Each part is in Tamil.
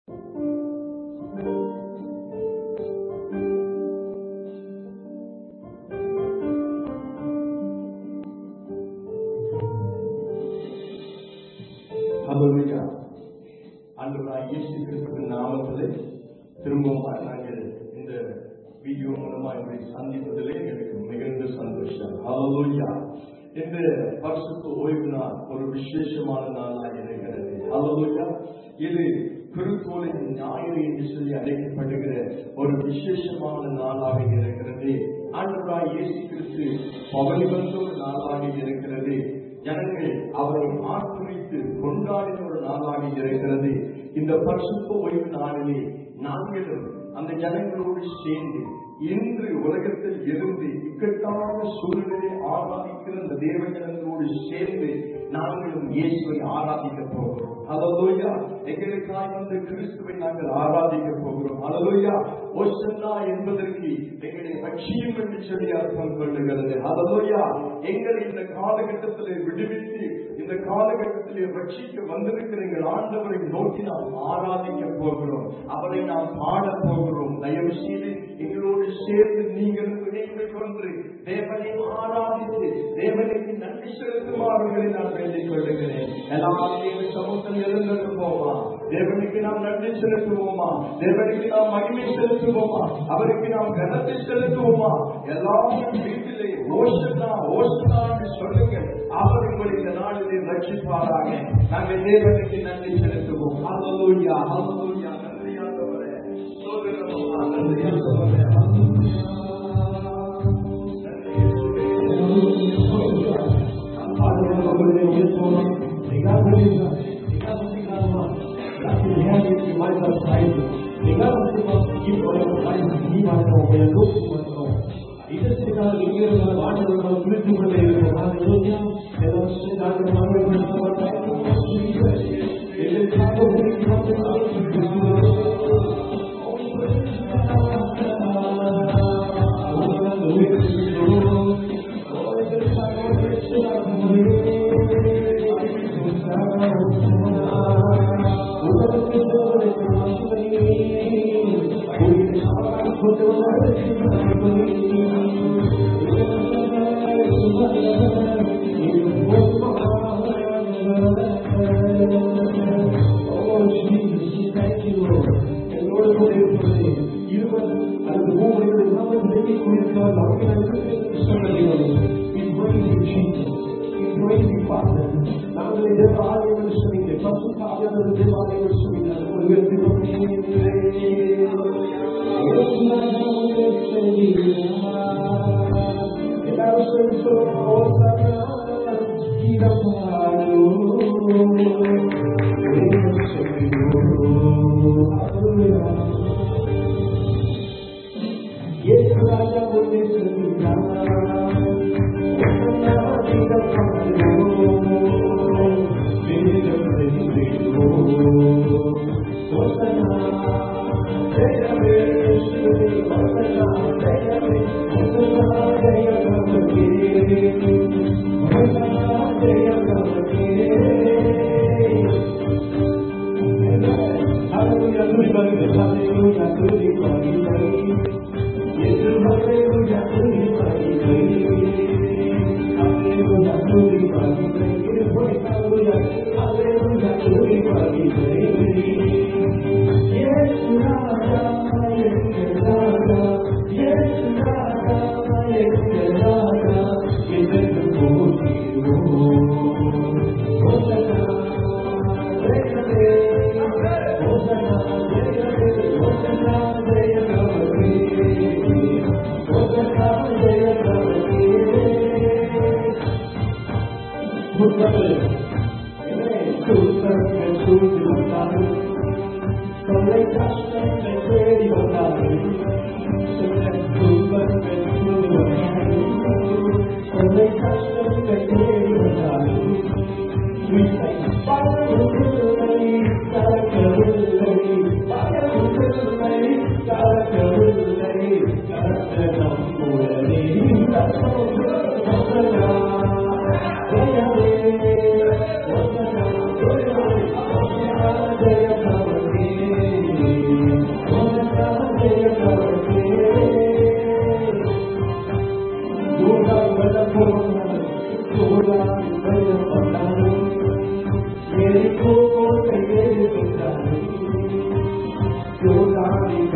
ஹalleluya ஆண்டவராய் இயேசு கிறிஸ்துவின் நாமத்திலே திரும்பவும் நாங்கள் இந்த வீடியோ மூலமா உங்களை சந்திப்பதிலே எனக்கு மிகுந்த சந்தோஷம் ஹalleluya இந்த பரிசுத்த ஓய்வு நாள் ஒரு விசேஷமான நாளாக இருக்கிறது ஹalleluya இது குருத்தோலின் ஞாயிறு என்று சொல்லி அழைக்கப்படுகிற ஒரு விசேஷமான நாளாக இருக்கிறது ஆண்டவராய் இயேசு கிறிஸ்து பவனி வந்த ஒரு நாளாக இருக்கிறது ஜனங்கள் அவரை ஆர்ப்பரித்து கொண்டாடின ஒரு நாளாக இருக்கிறது இந்த பரிசுத்த ஓய்வு நாளிலே நாங்களும் அந்த ஜனங்களோடு சேர்ந்து இன்று உலகத்தில் இருந்து இக்கட்டான சூழ்நிலையை ஆராதிக்கிற அந்த தேவ ஜனங்களோடு சேர்ந்து நாங்களும் இயேசுவை ஆராதிக்க போகிறோம் அலலோயா எங்களுக்காய் வந்த கிறிஸ்துவை நாங்கள் ஆராதிக்க போகிறோம் அலலோயா ஓசன்னா என்பதற்கு எங்களை லட்சியம் என்று சொல்லி அர்த்தம் கொள்ளுகிறது அலலோயா எங்களை இந்த காலகட்டத்திலே விடுவித்து இந்த காலகட்டத்திலே ரட்சிக்க வந்திருக்கிற எங்கள் ஆண்டவரை நோக்கி நாம் ஆராதிக்க போகிறோம் அவரை நாம் பாட போகிறோம் தயவு செய்து எங்களோடு சேர்ந்து நீங்கள் இணைந்து கொண்டு தேவனை ஆராதித்து தேவனுக்கு நன்றி செலுத்துமாறுகளை நான் வேண்டிக் கொள்ளுகிறேன் எல்லாரும் தேவ சமூகத்தில் எழுந்தது போமா தேவனுக்கு நாம் நன்றி செலுத்துவோமா தேவனுக்கு நாம் மகிமை செலுத்துவோமா அவருக்கு நாம் கனத்தை செலுத்துவோமா எல்லாரும் வீட்டிலே ஓசனா ஓசனா என்று சொல்லுங்கள் அவர் உங்களை இந்த நாளிலே ரட்சிப்பாராக நாங்கள் தேவனுக்கு நன்றி செலுத்துவோம் ஹalleluya ஹalleluya நன்றி ஆண்டவரே சோதரமா நன்றி ஆண்டவரே Thank you.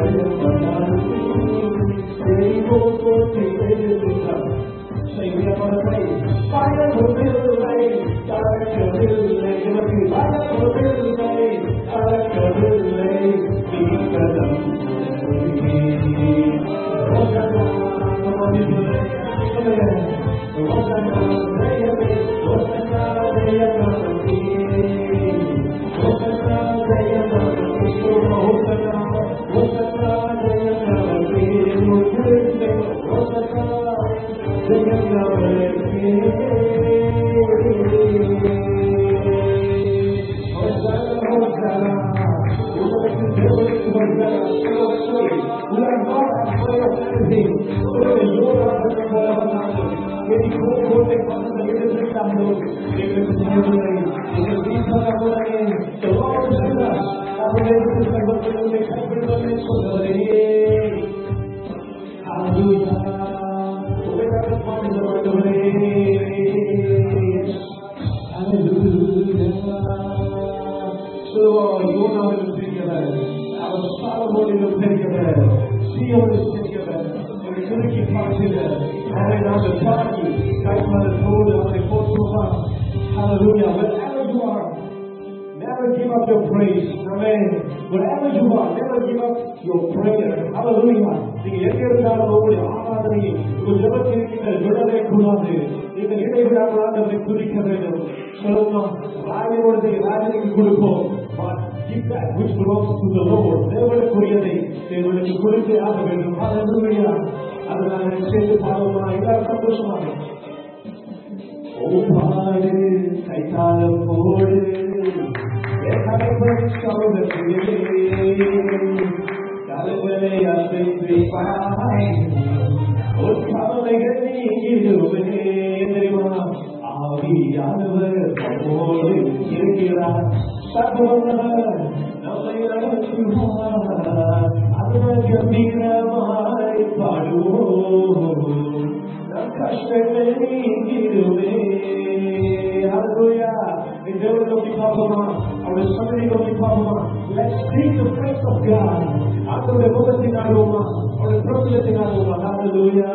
Hallelujah. Wherever you are, never give up your praise. Amen. Wherever you are, never give up your prayer. Hallelujah. நீங்க எங்க இருந்தாலும் உங்களுடைய ஆராதனையை உங்கள் ஜபத்தில் நீங்கள் விடவே கூடாது நீங்கள் இடைவிடாமல் ஆண்டவரை துதிக்க வேண்டும் சொல்லணும் ராஜனுடைய ராஜனுக்கு கொடுப்போம் But give that which belongs to the Lord. தேவனுக்குரியதை தேவனுக்கு கொடுத்தே ஆக வேண்டும் Hallelujah. அதனால சேர்ந்து பாடுவோமா எல்லாரும் சந்தோஷமாக ஓ பாடு கைத்தாளம் போடு என் தலைவன் சௌதரியே தலைவனை அசைத்து பாய் ஒரு கவலைகள் நீங்கிடுவே தெரியுமா ஆவியானவர் நம்மோடு இருக்கிறார் சர்வவர் நம்மை நடத்துவார் அதனால் கம்பீரமாய் பாடுவோம் நம் கஷ்டங்கள் நீங்கிடுவே Hallelujah. In தேவனை நோக்கி பார்ப்போமா அவருடைய சன்னதி நோக்கி பார்ப்போமா Let's seek the face of God. ஆண்டவருடைய முகத்தை நாடுவோமா அவருடைய பிரபலத்தை நாடுவோமா Hallelujah.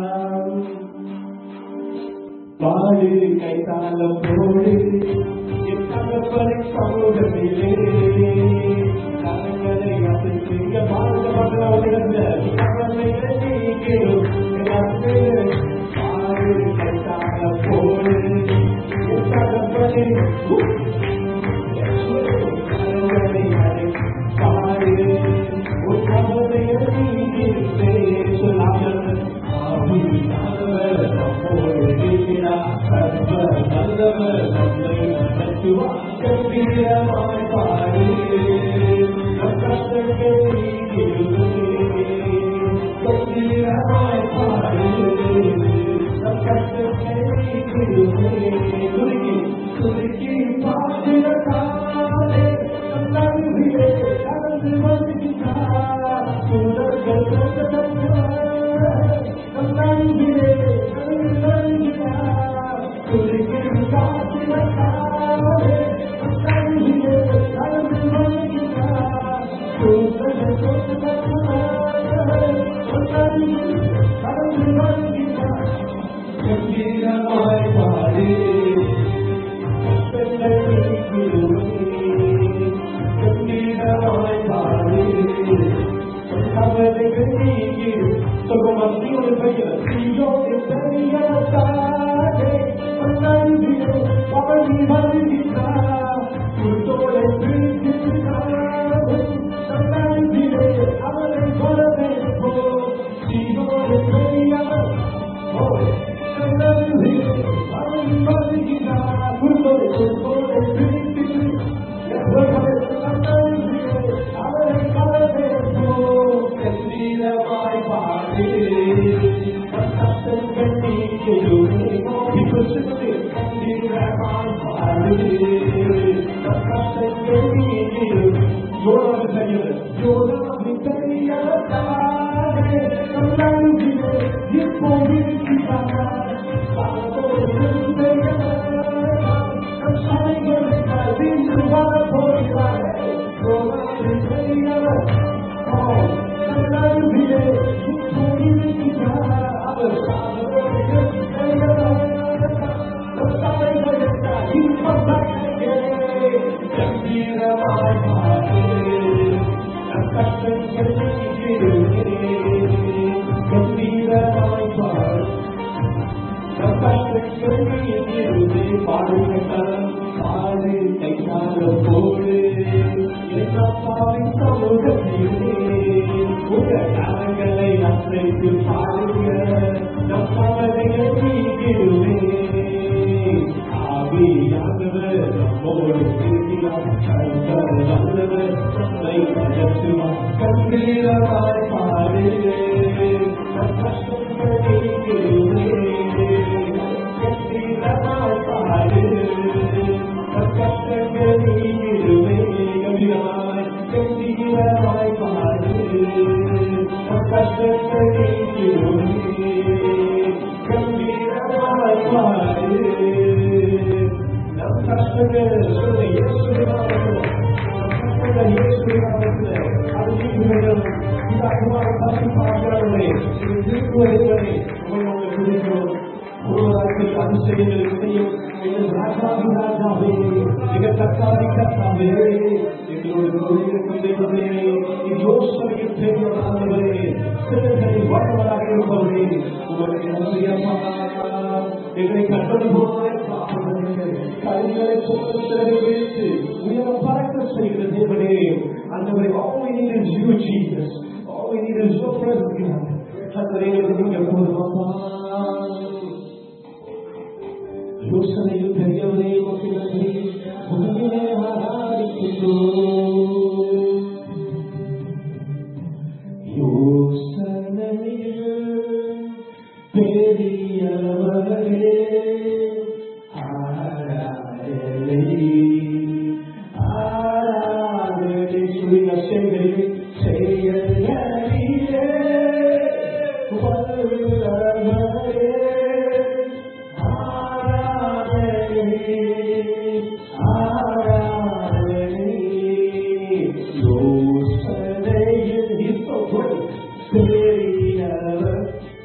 பாடு கைத்தாளம் போடு என் தகப்பனை சமூகத்திலே கரங்களை அசைத்து இங்க பாடுக பாடுறவங்க கரங்களை நீக்கிடும் என் அன்பே பாடு கைத்தாளம் போடு என் தகப்பனை கரங்களை அடை பாடு உன் கவலை நீக்கிடுமே சொல்லாமல் ஆவியானவர் நம்மோடு இருக்கிறார். சர்வர் வல்லவர் நம்மை நடத்துவார். கம்பீரமாய் பாடு. நம் கஷ்டங்களை நீக்கிடுமே. கம்பீரமாய் பாடு. நம் கஷ்டங்களை நீக்கிடுமே. துருக்கி, துருக்கி பாடின காலே நம் நடுவிலே நடந்து வருகின்றார். சுடர்கள் தந்தவர் நம் நடுவிலே நடந்து வருகிறார். துருக்கி பாடின காலே நம் நடுவிலே நடந்து வருகின்றார். சுடர்கள் தந்தவர் நம் நடுவிலே நடந்து வருகிறார். கம்பீரமாய் பாடு பாடு கைக்கால போடு உங்களை அசைத்து பாடுங்க நம் கவலையை நீக்கிடுவே ஆவியானவர் நம்மோடு பேசினார் கர்த்தர் வல்லவர் நம்மை நடத்துவார் கம்பீரமாய் பாடு நம் கஷ்டங்கள் நீக்கிடுவே கம்பீரமாய் பாடு நம் கஷ்டங்கள் நீக்கிடுவே கம்பீரமாய் கம்பீரமாய் பாடு நம் கஷ்டங்கள் நீக்கிடுவே கம்பீரமாய் பாடு நம் கஷ்டங்கள் சொல்ல இயேசுவின் நாமத்தில் நம் கஷ்டங்கள் இயேசுவின் நாமத்தில் அது நீங்க வேண்டும் இந்த அகுமார பசி பார்க்கிறவர்களே இது திருக்குறளை உங்களை குறிக்கிறோம் ஒருவராக அதிசயங்கள் செய்யும் எங்கள் ராஜாதி ராஜாவே எங்கள் கத்தாதி கத்தாவே எங்களோடு கொண்டிருக்கும் தெய்வமே யோசனையில் பெரியவராகவே சிலர்களை வாழ்வராக இருப்பவரே உங்களுடைய நன்றியம்மா எங்களை கட்டளை போல கைகளை சுத்தத்தை வைத்து உயர பறக்க செய்கிற தேவனே அந்தவரை all we need is you Jesus all we need is your presence God அந்தவரை எங்களுக்கு நீங்க போதுமாப்பா யோசனையில் பெரியவரே உமக்கு நன்றி உண்மையே ஆராதிக்கின்றோம் யோசனையில் பெரியவரே ஆராதனை ஆராதனை சொல்லுங்க செய்கையில் செயல்களிலே வல்லவரே ஆராதனை ஆராதனை யோசனையில் இப்போ பெரியவர்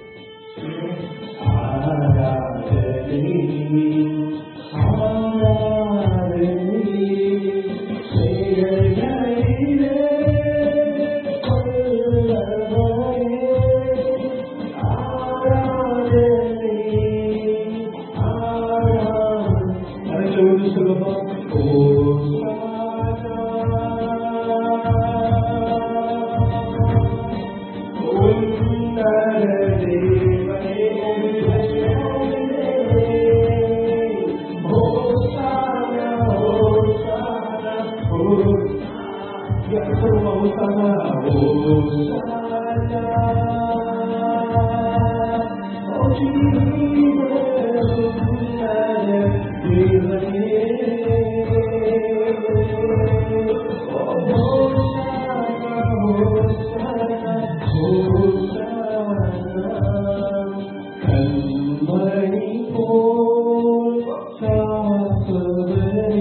கண்மணி போல் காப்பவரே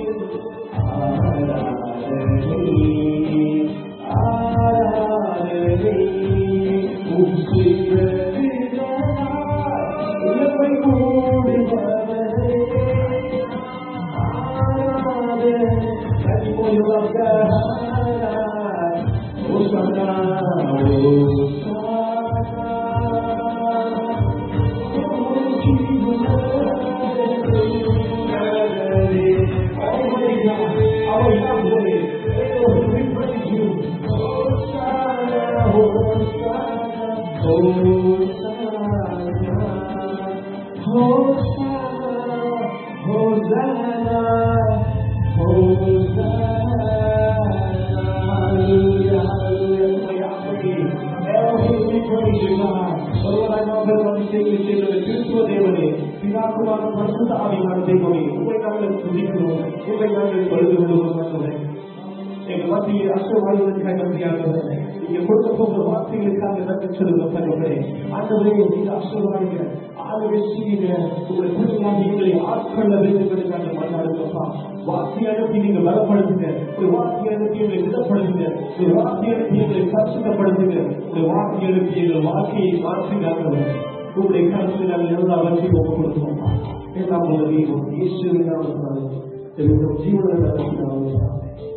ஆராதனை எங்கள் மத்தியில் அஷ்டவாழ்வதற்காக நன்றியானவர்களே நீங்க கொடுக்க போகிற வார்த்தைகளுக்காக நன்றி சொல்லுங்க பரவலே ஆண்டவரே நீங்க அஷ்டவாழ்க ஆகவே செய்யுங்க உங்களை புதிதாக எங்களை ஆட்கொள்ள வேண்டும் என்பதற்காக மன்னாடுங்கப்பா வார்த்தை அனுப்பி நீங்க பலப்படுத்துங்க ஒரு வார்த்தை அனுப்பி எங்களை திடப்படுத்துங்க ஒரு வார்த்தை அனுப்பி எங்களை கஷ்டப்படுத்துங்க ஒரு வார்த்தை அனுப்பி எங்கள் வாழ்க்கையை மாற்றினாங்க உங்களுடைய கருத்து நாங்கள் எல்லாவற்றையும் ஒப்புக் கொடுப்போம் எல்லாம் உதவியும் இயேசுவின் நாமத்தினாலும் எங்களுடைய ஜீவன நடத்தினாலும்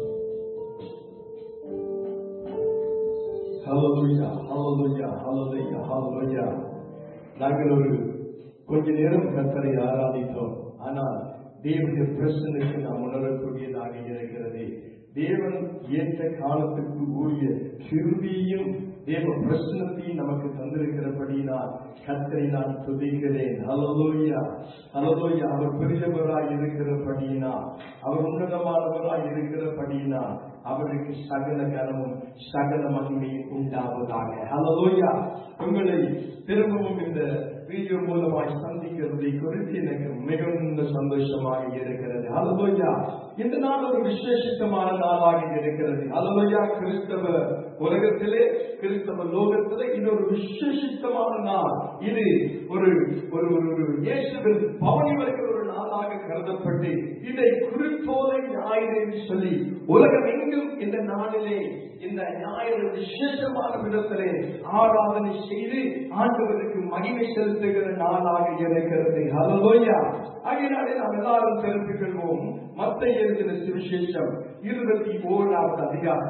ஹalleluya ஹalleluya ஹalleluya ஹalleluya நாங்கள் ஒரு கொஞ்ச நேரம் கர்த்தரை ஆராதித்தோம் ஆனால் தேவனுடைய பிரசனுக்கு நாம் உணரக்கூடியதாக இருக்கிறது தேவன் ஏற்ற காலத்துக்கு உரிய கிருபியும் தேவ பிரசனத்தையும் நமக்கு தந்திருக்கிறபடினால் கர்த்தரை நான் துதிக்கிறேன் ஹalleluya ஹalleluya அவர் பெரியவராய் இருக்கிறபடியினால் அவர் உன்னதமானவராய் இருக்கிறபடியினால் அவருக்கு சகல கனமும் சகல மகிமையும் உண்டாவதாக ஹalleluya உங்களை திரும்பவும் இந்த வீடியோ மூலமாய் சந்திக்கிறதை குறித்து எனக்கு மிகுந்த சந்தோஷமாக இருக்கிறது ஹalleluya இந்த நாள் ஒரு விசேஷித்தமான நாளாக இருக்கிறது ஹalleluya கிறிஸ்தவ உலகத்திலே கிறிஸ்தவ லோகத்திலே இது ஒரு விசேஷித்தமான நாள் இது ஒரு ஒரு ஒரு ஒரு இயேசுவின் பவனி வருகிற ஒரு நாளாக கருதப்பட்டு இதை குறித்தோலை ஞாயிறு என்று சொல்லி உலகம் எங்கும் இந்த நாளிலே இந்த ஞாயிறு விசேஷமான விதத்திலே ஆராதனை செய்து ஆண்டவருக்கு மகிமை செலுத்துகிற நாளாக இருக்கிறது ஹalleluya ஆகையினாலே நாம் எல்லாரும் தெரிந்து கொள்வோம் மத்த எழுதின சுவிசேஷம் இருபத்தி ஓராவது அதிகாரம்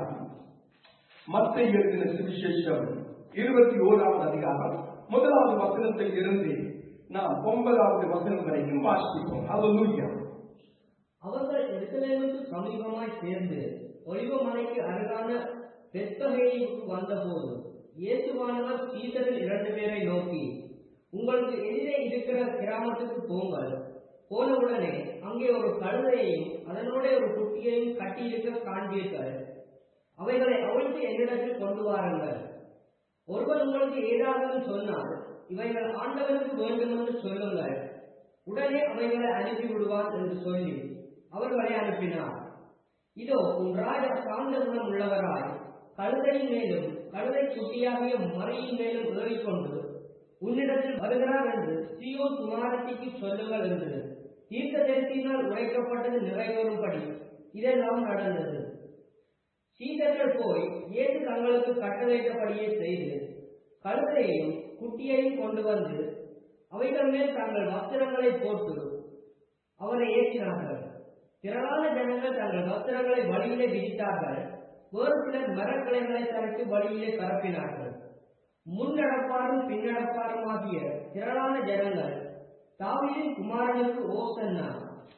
மத்த எழுதின சுவிசேஷம் இருபத்தி ஓராவது அதிகாரம் முதலாவது வசனத்தில் இருந்து நாம் ஒன்பதாவது வசனம் வரைக்கும் வாசிப்போம் ஹalleluya அவர்கள் எருசலேமுக்கு சமீபமாய் சேர்ந்து ஒலிவ மலைக்கு அருகான பெத்தகேயுக்கு வந்தபோது இயேசுவானவர் சீசரில் இரண்டு பேரை நோக்கி உங்களுக்கு எதிரே இருக்கிற கிராமத்துக்கு போங்கள் போனவுடனே அங்கே ஒரு கழுதையையும் அதனோட ஒரு குட்டியையும் கட்டியிருக்க காண்பீர்கள் அவைகளை அவிழ்த்து என்னிடத்தில் கொண்டு வாருங்கள் ஒருவர் உங்களுக்கு ஏதாவது சொன்னால் இவைகள் ஆண்டவருக்கு வேண்டும் என்று சொல்லுங்கள் உடனே அவைகளை அனுப்பி விடுவான் என்று சொல்லி அவர்களை அனுப்பினார் இதோ உன் ராஜா சாந்த குணம் உள்ளவராய் கழுதையின் மேலும் கழுதை குட்டியாகிய மறையின் மேலும் ஏறிக்கொண்டு உன்னிடத்தில் வருகிறார் என்று சீயோன் குமாரத்திக்கு சொல்லுங்கள் என்று தீர்க்கதரிசியினால் உரைக்கப்பட்டது நிறைவேறும்படி இதெல்லாம் நடந்தது சீதர்கள் போய் இயேசு தங்களுக்கு கட்டளையிட்டபடியே செய்து கழுதையையும் குட்டியையும் கொண்டு வந்து அவைகள் மேல் தங்கள் வஸ்திரங்களை போட்டு அவரை ஏற்றினார்கள் திரளான ஜனங்கள் தங்கள் வஸ்திரங்களை வழியிலே விதித்தார்கள் வேறு சிலர் மரக்கிளைகளை தரைத்து வழியிலே பரப்பினார்கள் முன்னடப்பாரும் பின்னடப்பாரும் ஆகிய திரளான ஜனங்கள் தாவீதின் குமாரனுக்கு ஓசன்னா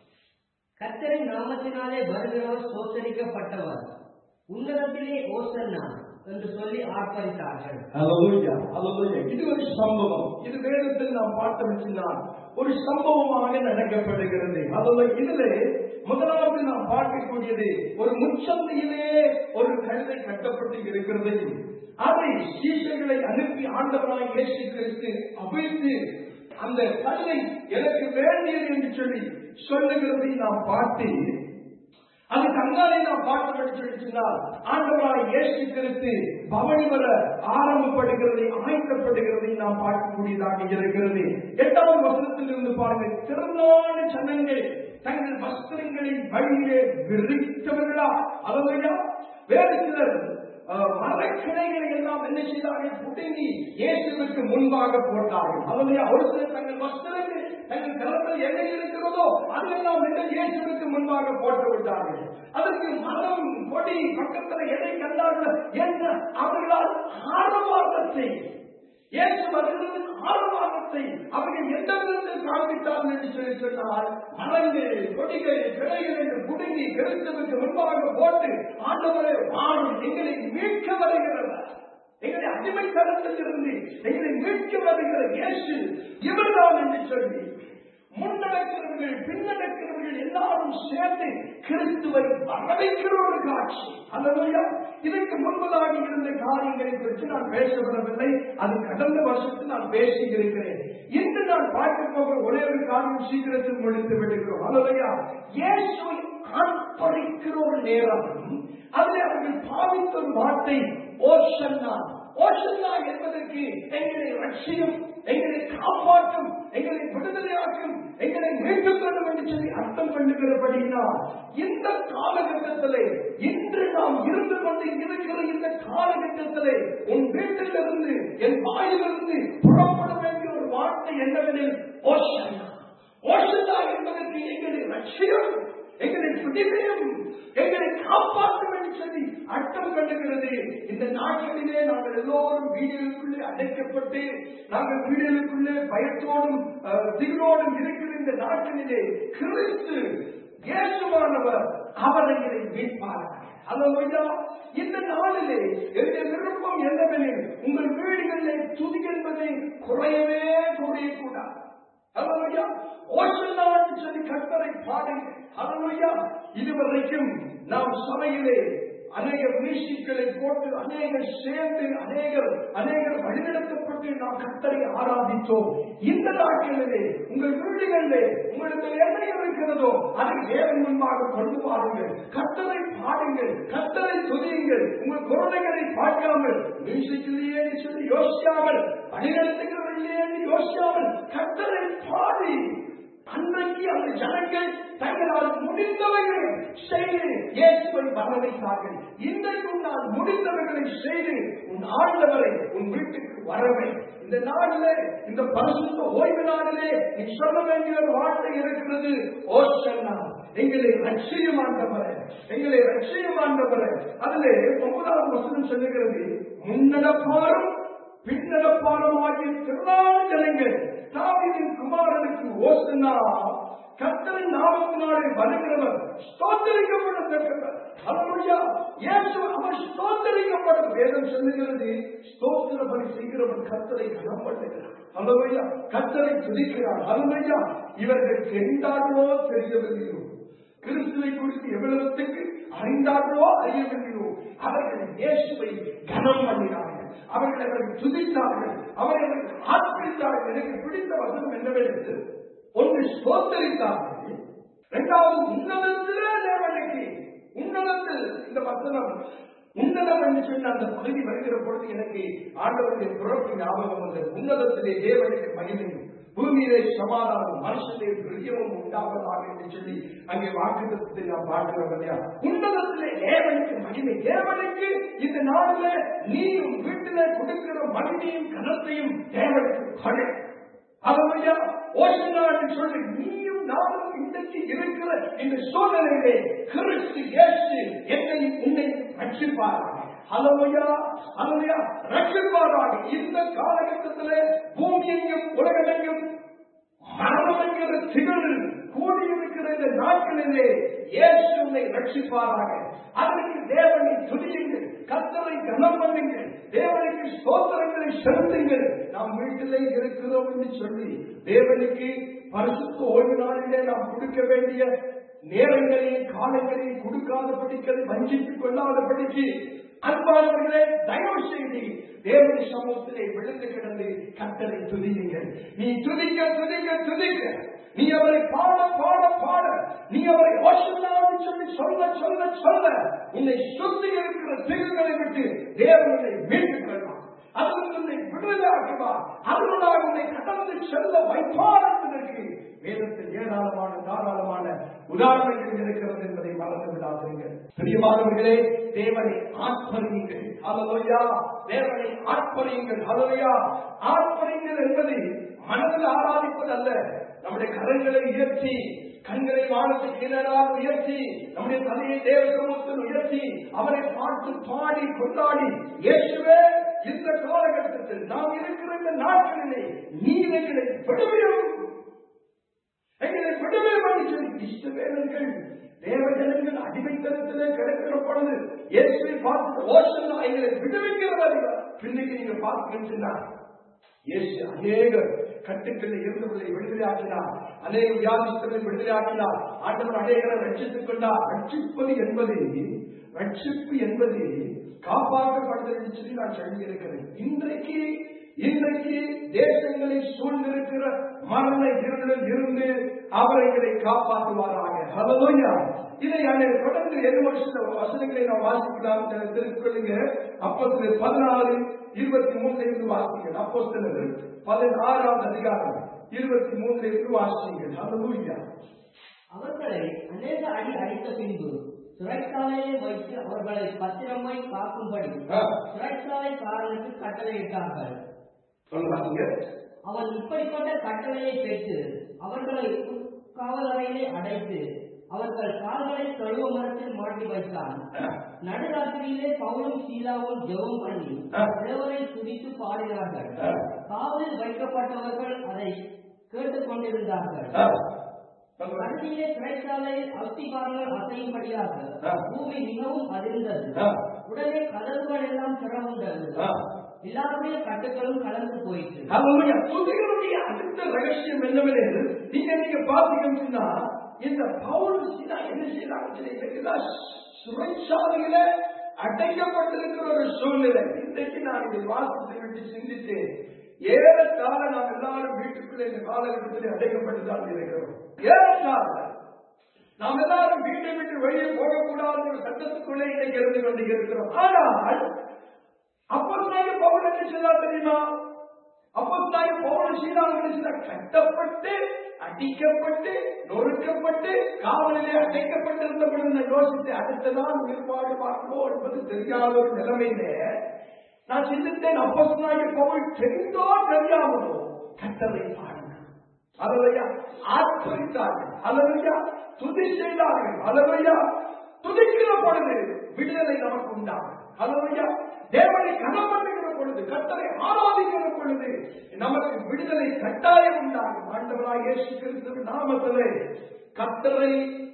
கர்த்தரின் நாமத்தினாலே வருகிறவர் சோத்தரிக்கப்பட்டவர் உன்னதத்திலே ஓசன்னா என்று சொல்லி ஆர்ப்பரித்தார்கள் ஹalleluya ஹalleluya இது ஒரு சம்பவம் இது வேதத்தில் நாம் பார்த்தோம்னால் ஒரு சம்பவமாக நடக்கப்படுகிறது அதுல இதிலே முதலாவது நாம் பார்க்கக்கூடியது ஒரு முச்சந்தையிலே ஒரு கழுதை கட்டப்பட்டு இருக்கிறதையும் அதை சீசர்களை அனுப்பி ஆண்டவராய் இயேசு கிறிஸ்து அவிழ்த்து அந்த கல்லை எனக்கு வேண்டியது என்று சொல்லி சொல்லுகிறதை நாம் பார்த்து அது கண்ணாலே நாம் பார்க்கப்பட்டு சொல்லிச்சுனால் ஆண்டவராய் இயேசு கிறிஸ்து பவனி வர ஆரம்பப்படுகிறதை ஆயத்தப்படுகிறதை நாம் பார்க்கக்கூடியதாக இருக்கிறது எட்டாவது வசனத்தில் இருந்து பாருங்கள் திறனான ஜனங்கள் தங்கள் வஸ்திரங்களை வழியிலே விரித்தவர்களா அதையா வேறு சிலர் அஹ், மரக்கிளைகளை எல்லாம் என்ன செய்தார்கள் புடுங்கி இயேசுவுக்கு முன்பாக போட்டார்கள் அதையா ஒரு சிலர் தங்கள் வஸ்திரங்கள் தங்கள் கரத்தில் என்ன இருக்கிறதோ அதெல்லாம் என்ன இயேசுவுக்கு முன்பாக போட்டு விட்டார்கள் அதற்கு மரம் கொடி பக்கத்தில் எதை கண்டார்கள் என்ன வருகிறதுக்கு ஆரவாரத்தை அவர்கள் எந்த விதத்தில் காண்பித்தார்கள் என்று சொல்லி சொன்னால் மரங்கள் கொடிகள் கிளைகள் என்று புடுங்கி கிறிஸ்துவுக்கு முன்பாக போட்டு ஆண்டவரை வாழும் எங்களை மீட்க வருகிறவர் எங்களை அடிமைத்தனத்திலிருந்து எங்களை மீட்க வருகிற இயேசு இவர்தான் என்று சொல்லி முன்னடக்கிறவர்கள் பின்னடக்கிறவர்கள் எல்லாரும் சேர்ந்து கிறிஸ்துவை வரவைக்கிற ஒரு காட்சி அல்லவையா இதற்கு முன்பதாக இருந்த காரியங்களை பற்றி நான் பேச வரவில்லை அது கடந்த வருஷத்தில் நான் பேசி இருக்கிறேன் இன்று நான் பார்க்க போகிற ஒரே ஒரு காரியம் சீக்கிரத்தில் முடித்து விடுகிறோம் அல்லவையா இயேசுவை ஆர்ப்பரிக்கிற ஒரு நேரம் அதில் அவர்கள் பாவித்த ஒரு வார்த்தை ஓஷன்னா ஓஷன்னா என்பதற்கு எங்களை ரட்சியும் எங்களை காப்பாற்றும் எங்களை விடுதலையாக்கும் எங்களை மீட்டுக் கொள்ளும் என்று சொல்லி அர்த்தம் பண்ணுகிறபடினா இந்த காலகட்டத்திலே இன்று நாம் இருந்து கொண்டு இருக்கிற இந்த காலகட்டத்திலே உன் வீட்டிலிருந்து என் வாயிலிருந்து புறப்பட வேண்டிய ஒரு வார்த்தை என்னவெனில் ஓஷன்னா ஓஷன்னா என்பதற்கு எங்களை ரட்சியம் எங்களை விடுதலையும் எங்களை காப்பாற்றும் என்று சொல்லி அர்த்தம் பண்ணுகிறது இந்த நாட்களிலே நாங்கள் எல்லோரும் வீடுகளுக்குள்ளே அடைக்கப்பட்டு நாங்கள் வீடுகளுக்குள்ளே பயத்தோடும் அஹ், திகிலோடும் இருக்கிற இந்த நாட்களிலே கிறிஸ்து இயேசுவானவர் அவர் எங்களை மீட்பார் அல்லா இந்த நாளிலே என்னுடைய விருப்பம் என்னவெனில் உங்கள் வீடுகளிலே துதி என்பதை குறையவே குறையக்கூடாது ஹalleluya ஓஷன்னா என்று சொல்லி கர்த்தரை பாடுங்க ஹalleluya இதுவரைக்கும் நாம் சபையிலே அநேக மியூசிக்களை போட்டு அநேகர் சேர்ந்து அநேகர் அநேகர் வழிநடத்தப்பட்டு நாம் கர்த்தரை ஆராதித்தோம் இந்த நாட்களிலே உங்கள் வீடுகளிலே உங்களுக்கு என்ன இருக்கிறதோ அதை தேவன் முன்பாக கொண்டு வாருங்கள் கர்த்தரை பாடுங்கள் கர்த்தரை துதியுங்கள் உங்கள் குழந்தைகளை பார்க்காமல் மியூசிக்கிலேயே சொல்லி யோசிக்காமல் வழிநடத்துகிறவர்களே யோசிக்காமல் கர்த்தரை பாடி அன்றைக்கு அந்த ஜனங்கள் தங்களால் முடிந்தவர்களை செய்து இயேசுவை வரவைத்தார்கள் இன்றைக்கும் நான் முடிந்தவர்களை செய்து உன் ஆண்டவரை உன் வீட்டுக்கு வரவை இந்த நாளிலே இந்த பரிசுத்த ஓய்வு நாளிலே நீ சொல்ல வேண்டிய ஒரு வார்த்தை இருக்கிறது ஓசன்னா எங்களை ரட்சியம் ஆண்டவரே எங்களை ரட்சியம் ஆண்டவரே அதிலே ஒன்பதாவது வசனம் சொல்லுகிறது முன்னடப்பாரும் பின்னடப்பாரமாகிய திரளான ஜனங்கள் தாவீதின் குமாரனுக்கு ஓசனா கர்த்தரின் நாமத்தினாலே வருகிறவர் ஸ்தோத்தரிக்கப்படத்தக்கவர் அல்லா இயேசு அவர் ஸ்தோத்தரிக்கப்படும் வேதம் சொல்லுகிறது ஸ்தோத்திரபடி செய்கிறவன் கர்த்தரை கனம் பண்ணுகிறார் அல்லவையா கர்த்தரை துதிக்கிறார் அல்லவையா இவர்கள் தெரிந்தார்களோ தெரியவில்லையோ கிறிஸ்துவை குறித்து எவ்வளவுக்கு அறிந்தார்களோ அறியவில்லையோ அவர்கள் இயேசுவை கனம் பண்ணினார்கள் அவர்கள் அவர்கள் துதித்தார்கள் அவர்கள் ஆத்மரித்தார்கள் எனக்கு பிடித்த வசனம் என்னவென்று ஒன்று ஸ்தோத்தரித்தார்கள் இரண்டாவது உன்னதத்திலே தேவனுக்கு உன்னதத்தில் இந்த வசனம் உன்னதம் என்று சொன்ன அந்த பகுதி வருகிற பொழுது எனக்கு ஆண்டவருடைய பிறப்பு ஞாபகம் வந்தது உன்னதத்திலே தேவனுக்கு மகிமையும் பூமியிலே சமாதானம் மனுஷனே பிரியமும் உண்டாவதாக என்று சொல்லி அங்கே வாக்குத்தத்தை நாம் பார்க்கிறோம் இல்லையா உன்னதத்திலே தேவனுக்கு மகிமை தேவனுக்கு இந்த நாளிலே நீயும் வீட்டிலே கொடுக்கிற மகிமையும் கனத்தையும் தேவனுக்கு கொடு அவரையா ஓசனா என்று சொல்லி நீயும் நானும் இன்றைக்கு இருக்கிற இந்த சூழ்நிலையிலே கிறிஸ்து இயேசு என்னை உன்னை ரட்சிப்பாராக அலமையா அலமையா ரட்சிப்பாராக இந்த காலகட்டத்திலே பூமியெங்கும் உலகமெங்கும் மரணம் என்கிற திகழ் கூடியிருக்கிற இந்த நாட்களிலே இயேசு உன்னை ரட்சிப்பாராக அதற்கு தேவனை துதியுங்கள் கத்தரை கனம் பண்ணுங்கள் தேவனுக்கு ஸ்தோத்திரங்களை செலுத்துங்கள் நாம் வீட்டிலே இருக்கிறோம் என்று சொல்லி தேவனுக்கு பரிசுத்த ஓய்வு நாளிலே நாம் கொடுக்க வேண்டிய நேரங்களையும் காலங்களையும் கொடுக்காதபடிக்கு வஞ்சித்துக் கொள்ளாதபடிக்கு அன்பானவர்களே தயவு செய்து தேவனுடைய சமூகத்திலே விழுந்து கிடந்து கத்தரை துதியுங்கள் நீ துதிக்க துதிக்க துதிக்க நீ அவரை பாட பாட பாட நீ அவரை ஓசனான்னு சொல்லி சொல்ல சொல்ல சொல்ல உன்னை சுத்தி இருக்கிற திகழ்களை விட்டு தேவனை மீட்டுக் கொள்வான் அதில் உன்னை விடுதலாக்குவார் அதனுடைய உன்னை கடந்து செல்ல வைப்பார் என்பதற்கு வேதத்தில் ஏராளமான தாராளமான உதாரணங்கள் இருக்கிறது என்பதை மறந்து விடாதீர்கள் பிரியமானவர்களே தேவனை ஆட்பறியுங்கள் அலலோயா தேவனை ஆட்பறியுங்கள் அலலையா ஆட்பறியுங்கள் என்பது மனதில் ஆராதிப்பது அல்ல நம்முடைய கரங்களை உயர்த்தி கண்களை வானத்துக்கு கீழாக உயர்த்தி நம்முடைய தலையை தேவ சமூகத்தில் உயர்த்தி அவரை பார்த்து பாடி கொண்டாடி இயேசுவே இந்த காலகட்டத்தில் நாம் இருக்கிற இந்த நாட்கள் நாட்களிலே நீர் எங்களை விடுவியும் எங்களை விடுதலை பண்ணி சொல்லி இஷ்டவேலர்கள் தேவஜனங்கள் அடிமைத்தனத்திலே கிடக்கிற பொழுது இயேசுவை பார்த்து ஓசனா எங்களை விடுவிக்கிறவர் பின்னைக்கு நீங்க பார்த்தீங்கன்னா இயேசு அநேக கட்டுக்களை இருந்தவர்களை விடுதலை ஆக்கினார் அநேக வியாதித்தவர்களை விடுதலை ஆக்கினார் ஆண்டவர் அநேகரை ரட்சித்துக் கொண்டார் ரட்சிப்பது என்பது ரட்சிப்பு என்பது காப்பாற்றப்படுதல் என்று சொல்லி நான் சொல்லி இருக்கிறேன் இன்றைக்கு இன்றைக்கு தேசங்களை சூழ்ந்திருக்கிற மரண இருளில் இருந்து அவர்களை காப்பாற்றுவாராக ஹலோயா இதை நான் தொடர்ந்து எது வருஷ வசனங்களை நாம் வாசிக்கலாம் திருக்குறளுங்க அப்போ பதினாறு இருபத்தி மூணுல இருந்து வாசிங்கள் அப்போ சிலர் பதினாறாம் அதிகாரம் இருபத்தி மூணுல இருந்து வாசிங்கள் ஹலோயா அவர்களை அநேக அடி அடித்த பின்பு சிறைச்சாலையை வைத்து அவர்களை பத்திரமாய் காக்கும்படி சிறைச்சாலைக்காரனுக்கு கட்டளையிட்டார்கள் சொல்லுவாங்க அவன் இப்படிப்பட்ட கட்டளையை பெற்று அவர்களை காவலறையிலே அடைத்து அவர்கள் கால்களை கழுவ மரத்தில் மாட்டி வைத்தான் நடுராத்திரியிலே பவுலும் சீலாவும் ஜெபம் பண்ணி தேவரை துதித்து பாடினார்கள் காவலில் வைக்கப்பட்டவர்கள் அதை கேட்டுக் கொண்டிருந்தார்கள் கடைசியிலே சிறைச்சாலையில் அஸ்திபாரங்கள் அசையும்படியாக பூமி மிகவும் அதிர்ந்தது உடனே கதவுகள் எல்லாம் திறவுண்டது எல்லாருடைய கட்டுகளும் கலந்து போயிற்று அவருடைய துதிகளுடைய அடுத்த ரகசியம் என்னவெனில் நீங்க நீங்க பாத்தீங்கன்னா இந்த பவுல் சீனா என்ன செய்யறாங்க சிறைச்சாலையில அடைக்கப்பட்டிருக்கிற ஒரு சூழ்நிலை இன்றைக்கு நான் இதை வாசித்து விட்டு சிந்தித்தேன் ஏறத்தாழ நாம் எல்லாரும் வீட்டுக்குள்ள இந்த காலகட்டத்தில் அடைக்கப்பட்டுதான் இருக்கிறோம் ஏறத்தாழ நாம் எல்லாரும் வீட்டை விட்டு வெளியே போகக்கூடாத ஒரு சட்டத்துக்குள்ளே இன்னைக்கு இருந்து கொண்டு இருக்கிறோம் ஆனால் அப்போஸ்தலனாகிய பவுல் என்ன செய்தார் தெரியுமா அப்போஸ்தலனாகிய பவுல் செய்தார் என்ன செய்தார் கட்டப்பட்டு அடிக்கப்பட்டு நொறுக்கப்பட்டு காவலிலே அடைக்கப்பட்டிருந்த பொழுது நான் யோசித்து அடுத்ததான் உயிர்ப்பாடு பார்க்கணும் என்பது தெரியாத ஒரு நிலைமையிலே நான் சிந்தித்தேன் அப்போஸ்தலனாகிய பவுல் தெரிந்தோ தெரியாமலோ கட்டளை பாடினார் அலையா ஆர்ப்பரித்தார்கள் அலையா துதி செய்தார்கள் அலையா துதிக்கிற பொழுது விடுதலை நமக்கு உண்டாகும் அலையா தேவனை கனம் பண்ணுகிற பொழுது கத்தரை ஆராதிக்கிற பொழுது நமக்கு விடுதலை கட்டாயம் உண்டாகும் ஆண்டவராய் இயேசு கிறிஸ்து நாமத்திலே கத்தரை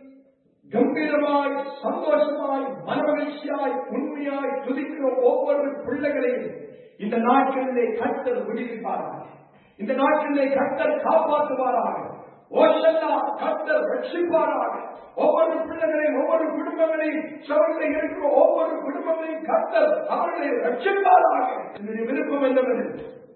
கம்பீரமாய் சந்தோஷமாய் மனமகிழ்ச்சியாய் உண்மையாய் துதிக்கிற ஒவ்வொரு பிள்ளைகளையும் இந்த நாட்களிலே கத்தர் விடுவிப்பார்கள் இந்த நாட்களிலே கத்தர் காப்பாற்றுவாராக ஓசல்லா கத்தர் ரட்சிப்பாராக ஒவ்வொரு பிள்ளைகளையும் ஒவ்வொரு குடும்பங்களையும் சபையில் இருக்கிற ஒவ்வொரு குடும்பங்களையும் கத்தர் அவர்களை ரட்சிப்பாராக என்னுடைய விருப்பம் என்னவென்று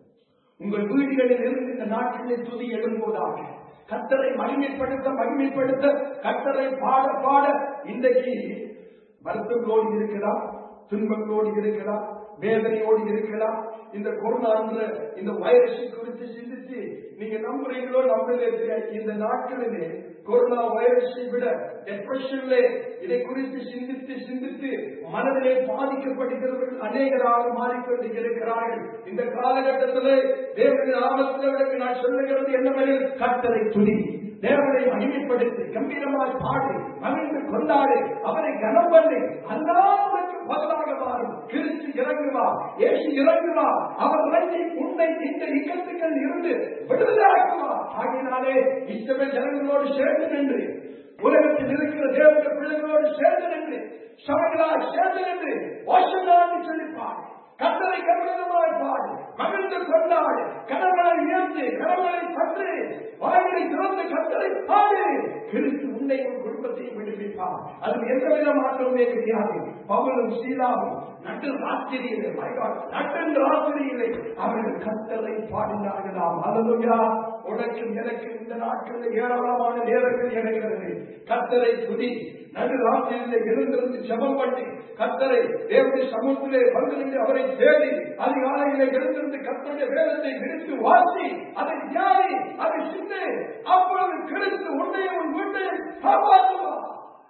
உங்கள் வீடுகளில் இருந்து இந்த நாட்டிலே துதி எழும்போதாக கத்தரை மகிமைப்படுத்த மகிமைப்படுத்த கத்தரை பாட பாட இன்றைக்கு வருத்தங்களோடு இருக்கலாம் துன்பங்களோடு இருக்கலாம் வேதனையோடு இருக்கலாம் இந்த கொரோனா என்ற இந்த வைரஸை குறித்து சிந்தித்து நீங்க நம்புறீங்களோ நம்பலே தெரியாது இந்த நாட்களிலே கொரோனா வைரஸை விட டெப்ரெஷன்ல இதை குறித்து சிந்தித்து சிந்தித்து மனதிலே பாதிக்கப்படுகிறவர்கள் அநேகராக மாறிக்கொண்டு இருக்கிறார்கள் இந்த காலகட்டத்திலே தேவனுடைய நாமத்தில் நான் சொல்லுகிறது என்னவெனில் கட்டளை துணி தேவனை மகிமைப்படுத்தி கம்பீரமாய் பாடி மகிழ்ந்து கொண்டாடு அவரை கனம் பண்ணி அல்லாதவருக்கு பதிலாக மாறும் கிறிஸ்து இறங்குவா ஏசு இறங்குவா அவர் இறங்கி உன்னை இந்த இக்கத்துக்கள் இருந்து விடுதலையாக்குவா ஆகினாலே இத்தனை ஜனங்களோடு சேர்ந்து நின்று உலகத்தில் இருக்கிற தேவனுடைய பிள்ளைகளோடு சேர்ந்து நின்று சபைகளால் சேர்ந்து நின்று வாசனான்னு சொல்லிப்பார் கத்தரை கவனமாய் பாடு மகிழ்ந்து கொண்டாடு கனவுகளை உயர்த்து கனவுகளை பற்று வாயிலை திறந்து கத்தரை பாடு கிறிஸ்து உன்னை உன் குடும்பத்தையும் விடுவிப்பார் அது எந்த வித மாற்றமே கிடையாது பவனும் சீலாவும் நட்டு ராத்திரியிலே நட்டு ராத்திரியிலே அவர்கள் கத்தரை பாடினார்களாம் அதுயா உனக்கும் எனக்கு இந்த நாட்களில் ஏராளமான நேரங்கள் இணைகிறது கத்தரை துதி நடு ராத்திரியிலே இருந்திருந்து ஜபம் பண்ணி கத்தரை தேவனுடைய சமூகத்திலே வந்து அவரை தேடி அதிகாலையிலே எழுந்திருந்து கத்தருடைய வேதத்தை விரித்து வாசி அதை தியானி அதை சிந்து அப்பொழுது கிறிஸ்து உன்னையும் உன் வீட்டையும் காப்பாற்றுவார்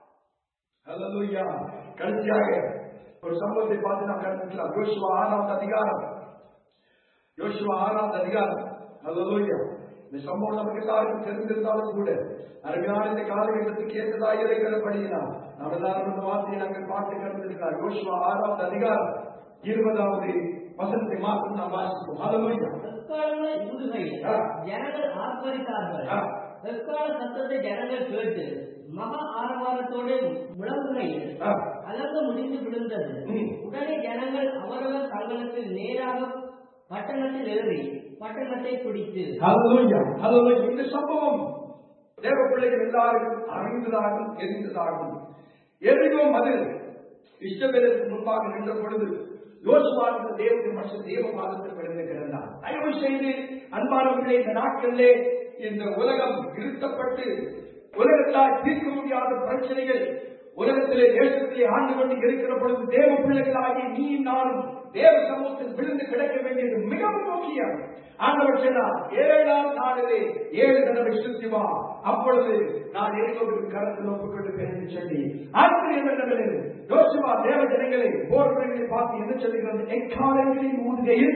ஹalleluya கடைசியாக ஒரு சம்பவத்தை பார்த்து நாம் கண்டுக்கலாம் யோசுவா ஆறாவது அதிகாரம் யோசுவா ஆறாவது அதிகாரம் ஹalleluya இந்த சம்பவம் நமக்கு எல்லாருக்கும் தெரிந்திருந்தாலும் கூட அருமையான இந்த காலகட்டத்துக்கு ஏற்றதா இருக்கிறபடியினால் நாம் எல்லாரும் இந்த வார்த்தையை நாங்கள் பார்த்து கண்டிருக்கிறார் யோசுவா ஆறாவது அதிகாரம் இருபதாவது வசனத்தை மாற்றம் நாம் வாசிப்போம் ஹalleluya எக்காலங்களை ஊதுகையில் ஆ. ஜனங்கள் ஆர்ப்பரித்தார்கள் ஆ. எக்கால சத்தத்தை ஜனங்கள் கேட்டு மகா ஆரவாரத்தோடு முழங்குகையில் ஆ. அலங்க முடிந்து விழுந்தது ம். உடனே ஜனங்கள் அவரவர் தங்களுக்கு நேராக பட்டணத்தில் ஏறி பட்டணத்தை பிடித்து ஹalleluya ஹalleluya இந்த சம்பவம் தேவ பிள்ளைகள் எல்லாருக்கும் அறிந்ததாகும் தெரிந்ததாகும் எரிகோ மதில் இஷ்டவேலுக்கு முன்பாக நின்ற பொழுது யோசுவாவின் தேவத்தின் மனுஷன் தேவ பாதத்தில் விழுந்து கிடந்தார் தயவு செய்து அன்பானவர்களே இந்த நாட்களிலே இந்த உலகம் இருட்டப்பட்டு உலகத்தால் தீர்க்க முடியாத பிரச்சனைகள் உலகத்திலே தேசத்திலே ஆண்டு கொண்டு இருக்கிற பொழுது தேவ பிள்ளைகளாகி நீ நானும் தேவ சமூகத்தில் விழுந்து கிடக்க வேண்டியது மிகவும் முக்கியம் ஆண்டவர் சொன்னார் ஏழாம் நாளிலே ஏழு தடவை சுத்தி வா அப்பொழுது நான் எரிகோவிற்கு கரத்தில் ஒப்புக்கொண்டு என்று சொல்லி ஆசிரியர் என்னவெனில் யோசுவா தேவ ஜனங்களை போர் வீரர்களை பார்த்து என்ன சொல்லுகிறது எக்காலங்களின் ஊதுகையில்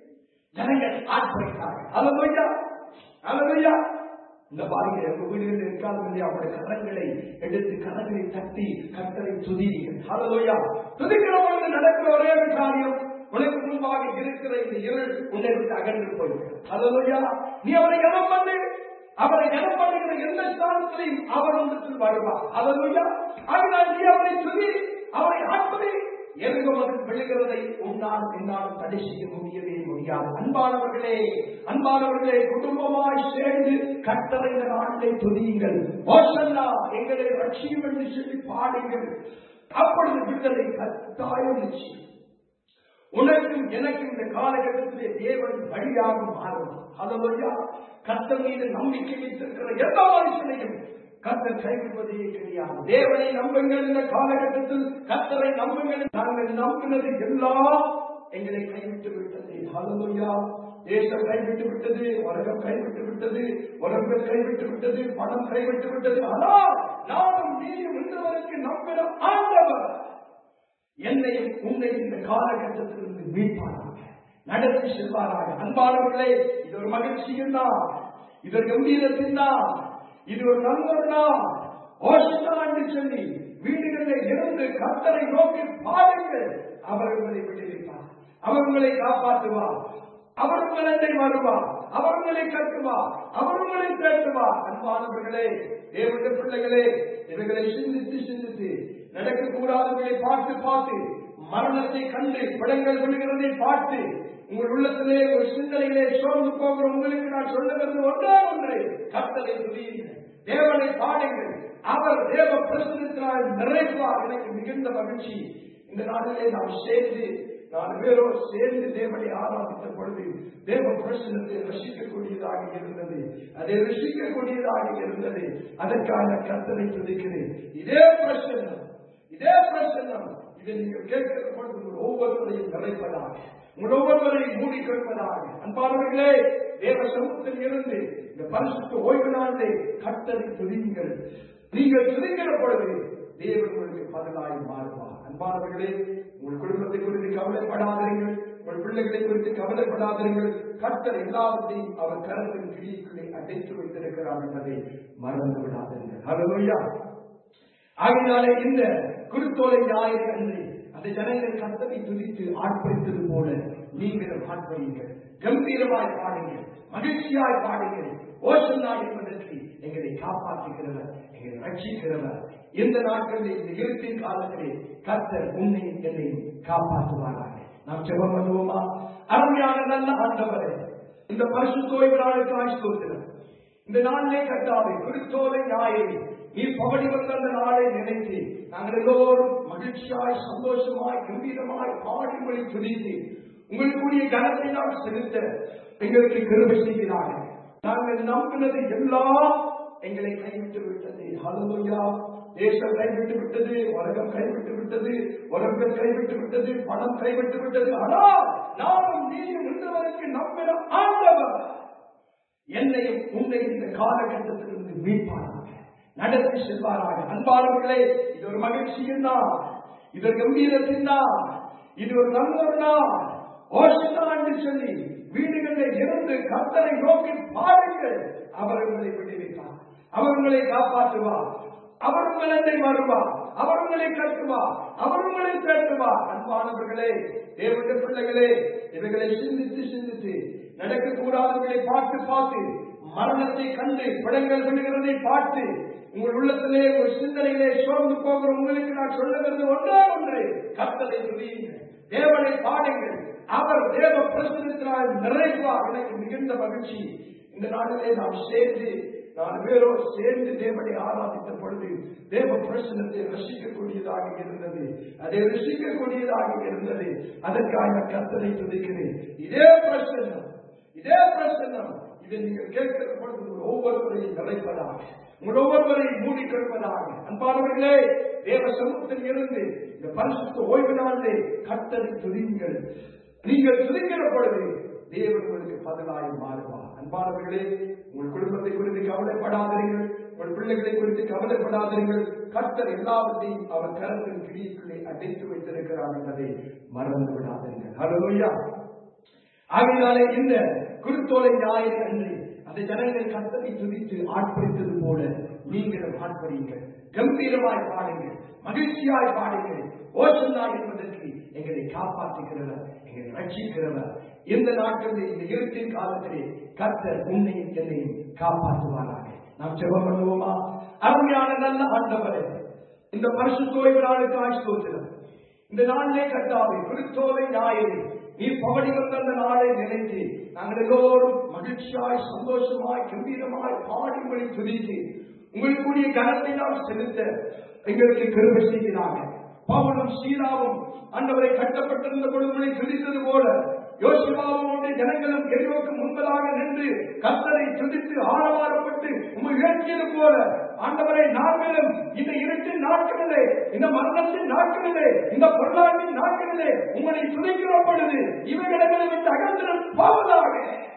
ஜனங்கள் ஆட்படுத்தார்கள் அல்லவையா அல்லவையா இந்த பாருங்க உங்க வீடுகளில் இருக்காது இல்லையா அவருடைய கரங்களை எடுத்து கரங்களை தட்டி கட்டளை துதிங்கள் அல்லவையா துதிக்கிற பொழுது நடக்கிற ஒரே ஒரு காரியம் உனக்கு முன்பாக இருக்கிற இந்த இருள் உன்னை விட்டு அகன்று போய்விடும் அல்லவையா நீ அவரை கனம் பண்ணு அவரை கனம் பண்ணுகிற எந்த ஸ்தானத்திலையும் அவர் ஒன்றத்தில் வருவார் அல்லவையா அதனால் நீ அவரை துதி அவரை ஆட்படி எருகமது விழுகிறதை உன்னால் என்னால் தடை செய்ய முடியவே முடியாது அன்பானவர்களே அன்பானவர்களே குடும்பமாய் சேர்ந்து கட்டளைந்த நாட்டை துதியுங்கள் ஓசல்லா எங்களை ரட்சியும் என்று சொல்லி பாடுங்கள் அப்பொழுது விடுதலை கட்டாயம் நிச்சயம் உனக்கும் எனக்கும் இந்த காலகட்டத்திலே தேவன் வழியாக மாறும் அதுவழியா கத்தர் மீது நம்பிக்கை வைத்திருக்கிற எந்த மனுஷனையும் கத்தர் கைவிடுவதே கிடையாது தேவனை நம்புங்கள் இந்த காலகட்டத்தில் கத்தரை நம்புங்கள் நாங்கள் நம்பினது எல்லாம் எங்களை கைவிட்டு விட்டது ஹalleluya தேசம் கைவிட்டு விட்டது உலகம் கைவிட்டு விட்டது உலகம் கைவிட்டு விட்டது பணம் கைவிட்டு விட்டது ஆனால் நானும் நீயும் இன்றவருக்கு நம்பின ஆண்டவர் என்னையும் உன்னையும் இந்த காலகட்டத்திலிருந்து மீட்பாராக நடத்தி செல்வாராக அன்பானவர்களே இது ஒரு மகிழ்ச்சியின் தான் இது ஒரு கம்பீரத்தின் தான் இது ஒரு நல்லொரு நாள் ஓஷனா என்று சொல்லி வீடுகளில் இருந்து கத்தரை நோக்கி பாருங்கள் அவர் உங்களை விடுவிப்பார் அவர் உங்களை காப்பாற்றுவார் அவர் உங்களை வருவார் அவர் உங்களை கட்டுவார் அவர் உங்களை தேற்றுவார் அன்பானவர்களே தேவனுடைய பிள்ளைகளே இவைகளை சிந்தித்து சிந்தித்து நடக்கக்கூடாதவர்களை பார்த்து பார்த்து மரணத்தை கண்டு படங்கள் விழுகிறதை பார்த்து உங்கள் உள்ளத்திலே ஒரு சிந்தனையிலே சோர்ந்து போகிற உங்களுக்கு நான் சொல்லுகிறது ஒன்றே ஒன்று கத்தலை புரியுங்கள் தேவனை பாடுங்கள் அவர் தேவ பிரசனத்தினால் நிறைவார் எனக்கு மிகுந்த மகிழ்ச்சி இந்த நாளிலே நாம் சேர்ந்து நாலு பேரோடு சேர்ந்து தேவனை ஆராதித்த பொழுது தேவ பிரசனத்தை ரசிக்கக்கூடியதாக இருந்தது அதை ரசிக்கக்கூடியதாக இருந்தது அதற்கான கத்தனை துதிக்கிறேன் இதே பிரசனம் இதே பிரசனம் இதை நீங்கள் கேட்கிற பொழுது உங்கள் ஒவ்வொருவரையும் நிறைப்பதாக உங்கள் ஒவ்வொருவரையும் மூடிக்கொள்வதாக அன்பானவர்களே தேவ சமூகத்தில் இருந்து இந்த பரிசுத்த ஓய்வு நாளிலே கட்டளை துதிங்கள் நீங்கள் துதிக்கிற பொழுது தேவன் உங்களுக்கு பதிலாய் மாறுவார் அன்பானவர்களே உங்கள் குடும்பத்தை குறித்து கவலைப்படாதீர்கள் உங்கள் பிள்ளைகளை குறித்து கவலைப்படாதீர்கள் கர்த்தர் எல்லாவற்றையும் அவர் கரத்தின் கிழிக்குள்ளே அடைத்து வைத்திருக்கிறார் என்பதை மறந்து விடாதீர்கள் ஹalleluya ஆகினாலே இந்த குருத்தோலை ஞாயிறு அன்று அந்த ஜனங்கள் கத்தனை துதித்து ஆட்படுத்தது போல நீங்களும் ஆட்படுங்கள் கம்பீரமாய் பாடுங்கள் மகிழ்ச்சியாய் பாடுங்கள் ஓசனா என்பதற்கு எங்களை காப்பாற்றுகிறவர் எங்களை ரட்சிக்கிறவர் இந்த நாட்களில் இந்த இருட்டின் காலத்திலே கர்த்தர் உன்னை என்னை காப்பாற்றுவாராக நாம் ஜெபம் பண்ணுவோமா அருமையான நல்ல ஆண்டவரே இந்த பரிசுத்தோய்வு நாளுக்கு ஆய்ஸ்தோத்திரம் இந்த நாளிலே கட்டாவே குருத்தோலை ஞாயிறு நீ பவடி வந்த அந்த நாளை நினைத்து நாங்கள் எல்லோரும் மகிழ்ச்சியாய் சந்தோஷமாய் கம்பீரமாய் பாடி மொழி துதித்து உங்களுக்குரிய கனத்தை நாம் செலுத்த எங்களுக்கு கிருபை செய்கிறார்கள் நாங்கள் நம்பினது எல்லாம் எங்களை கைவிட்டு விட்டது ஹalleluya தேசம் கைவிட்டு விட்டது உலகம் கைவிட்டு விட்டது உலகம் கைவிட்டு விட்டது பணம் கைவிட்டு விட்டது ஆனால் நானும் நீயும் இன்றவருக்கு நம்பின ஆண்டவர் என்னையும் உன்னை இந்த காலகட்டத்திலிருந்து மீட்பாராக நடத்தி செல்வாராக அன்பானவர்களே இது ஒரு மகிழ்ச்சியின் நாள் இது ஒரு கம்பீரத்தின் நாள் இது ஒரு நல்ல ஒரு நாள் ஓஷனா என்று சொல்லி வீடுகளில் இருந்து கத்தரை நோக்கி பாருங்கள் அவர் உங்களை விடுவிப்பார் அவர் உங்களை காப்பாற்றுவார் அவர் உங்களை வருவார் அவர் உங்களை கட்டுவார் அவர் உங்களை கட்டுவார் அன்பானவர்களே தேவனுடைய பிள்ளைகளே இவைகளை சிந்தித்து சிந்தித்து நடக்கக்கூடாதவர்களை பார்த்து பார்த்து மரணத்தை கண்டு படங்கள் விடுகிறதை பார்த்து உங்கள் உள்ளத்திலே உங்கள் சிந்தனையிலே சோர்ந்து போகிற உங்களுக்கு நான் சொல்லுகிறது ஒன்றே ஒன்று கத்தலை துதியுங்கள் தேவனை பாடுங்கள் அவர் தேவ பிரசனத்தினால் நிறைவார் எனக்கு மிகுந்த மகிழ்ச்சி இந்த நாளிலே நாம் சேர்ந்து நாலு பேரோடு சேர்ந்து தேவனை ஆராதித்த பொழுது தேவ பிரசனத்தை ரசிக்கக்கூடியதாக இருந்தது அதை ரசிக்கக்கூடியதாக இருந்தது அதற்காக நான் கத்தனை துதிக்கிறேன் இதே பிரசனம் இதே பிரசனம் இதை நீங்கள் கேட்கிற பொழுது உங்கள் ஒவ்வொருவரையும் நிறைப்பதாக உங்கள் ஒவ்வொருவரையும் மூடிக்கொள்வதாக அன்பானவர்களே தேவ சமூகத்தில் இருந்து இந்த பரிசுத்த ஓய்வு நாளிலே கத்தனை துதிங்கள் நீங்கள் துதிக்கிற பொழுது தேவன் உங்களுக்கு பதிலாய் மாறுவார் அன்பானவர்களே உங்கள் குடும்பத்தை குறித்து கவலைப்படாதீர்கள் உங்கள் பிள்ளைகளை குறித்து கவலைப்படாதீர்கள் கர்த்தர் எல்லாவற்றையும் அவர் கரத்தின் கிழிக்குள்ளே அடைத்து வைத்திருக்கிறார் என்பதை மறந்து விடாதீர்கள் ஹalleluya ஆகையினாலே இந்த குருத்தோலை ஞாயிறு அன்று அந்த ஜனங்கள் கர்த்தரை துதித்து ஆட்படுத்தது போல நீங்களும் ஆட்படுங்கள் கம்பீரமாய் பாடுங்கள் மகிழ்ச்சியாய் பாடுங்கள் ஓசனாய் என்பதற்கு எங்களை காப்பாற்றுகிறவர் எங்களை ரட்சிக்கிறவர் இந்த நாட்களில் இந்த இருட்டின் காலத்திலே கர்த்தர் உன்னையும் என்னையும் காப்பாற்றுவாராக நாம் செபம் பண்ணுவோமா அருமையான நல்ல ஆண்டவரே இந்த பரிசுத்தோய்வு நாளுக்கு ஆட்சி இந்த நாளிலே கட்டாவே குருத்தோலை ஞாயிறு நீ பவடி வந்த அந்த நாளை நினைத்து நாங்கள் எல்லோரும் மகிழ்ச்சியாய் சந்தோஷமாய் கம்பீரமாய் பாடி மொழி துதித்து உங்களுக்குரிய கனத்தை நாம் செலுத்த எங்களுக்கு கிருபை செய்கிறாங்க பவுலும் சீலாவும் அண்டவரை கட்டப்பட்டிருந்த பொழுதுகளை துதித்தது போல யோசிப்பாவும் உடைய ஜனங்களும் எரிவோக்கு முன்பதாக நின்று கத்தரை துதித்து ஆரவாரப்பட்டு உண்மை உயர்த்தியது போல ஆண்டவரை நாங்களும் இந்த இருட்டின் நாட்களிலே இந்த மரணத்தின் நாட்களிலே இந்த பொருளாதாரின் நாட்களிலே உங்களை துதிக்கிற பொழுது இவைகளை விட்டு அகந்திரம் போவதாக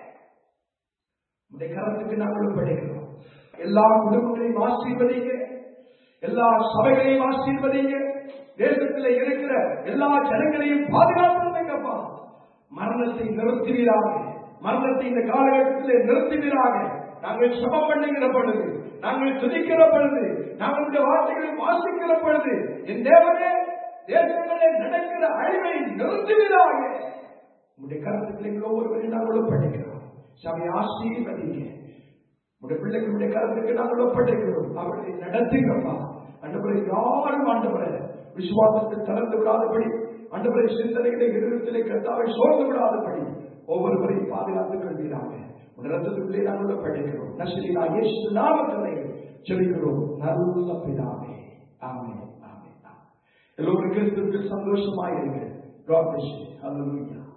உடைய கரத்துக்கு நாங்கள் படிக்கிறோம் எல்லா குடும்பங்களையும் ஆசீர்வதிங்க எல்லா சபைகளையும் ஆசீர்வதிங்க தேசத்தில் இருக்கிற எல்லா ஜனங்களையும் பாதுகாப்புங்கப்பா மரணத்தை நிறுத்துவீராக மரணத்தை இந்த காலகட்டத்தில் நிறுத்துவீராக நாங்கள் சபம் பண்ணுகிற பொழுது நாங்கள் துதிக்கிற பொழுது நாங்கள் இந்த வார்த்தைகளை வாசிக்கிற பொழுது என் தேவனே தேசங்களில் நடக்கிற அழிவை நிறுத்துவீராக உங்களுடைய கருத்துக்களை எங்கள் ஒவ்வொருவரையும் நாங்கள் ஒப்படைக்கிறோம் சபை ஆசீர்வதிங்க உடைய பிள்ளைகளுடைய கருத்துக்கு நாங்கள் ஒப்படைக்கிறோம் அவர்களை நடத்துங்கப்பா அண்டவரை யாரும் ஆண்டவரை விசுவாசத்தை தளர்ந்து விடாதபடி அண்டவரை சிந்தனைகளை இருதயத்திலே கர்த்தாவை சோர்ந்து விடாதபடி ஒவ்வொருவரையும் பாதுகாத்துக் கொள்வீராக உன் ரத்தத்துக்குள்ளே நாங்கள் ஒப்படைக்கிறோம் நசிரியா இயேசு நாமத்திலே செபிக்கிறோம் நல்ல பிதாவே ஆமே ஆமே ஆமே எல்லோரும் கிறிஸ்துவுக்கு சந்தோஷமாயிருங்க God bless you. Hallelujah.